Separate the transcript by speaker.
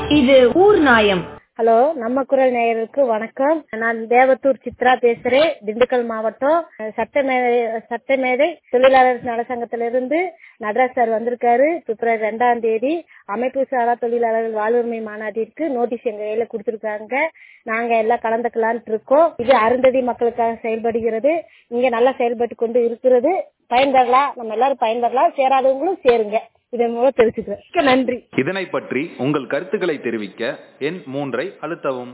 Speaker 1: இது ஊர் நாயம்
Speaker 2: ஹலோ நம்ம குரல் நேயருக்கு வணக்கம் நான் தேவத்தூர் சித்ரா பேசுறேன் திண்டுக்கல் மாவட்டம் சட்டமேதை சட்டமேதை தொழிலாளர் நலசங்கத்திலிருந்து நடராஜ் சார் வந்திருக்காரு பிப்ரவரி ரெண்டாம் தேதி அமைப்பு சாரா தொழிலாளர்கள் வாழ்வுரிமை மாநாட்டிற்கு நோட்டீஸ் எங்க கையில கொடுத்திருக்காங்க நாங்க எல்லாம் கலந்துக்கலான்ட்டு இருக்கோம் இது அருந்ததி மக்களுக்காக செயல்படுகிறது இங்க நல்லா செயல்பட்டு கொண்டு இருக்கிறது பயன்பெறலாம் நம்ம எல்லாரும் பயன்பெறலாம் சேராதவங்களும் சேருங்க இதன் மூலம் தெரிஞ்சுக்கிறேன் நன்றி
Speaker 3: இதனை பற்றி உங்கள் கருத்துக்களை தெரிவிக்க எண் மூன்றை அழுத்தவும்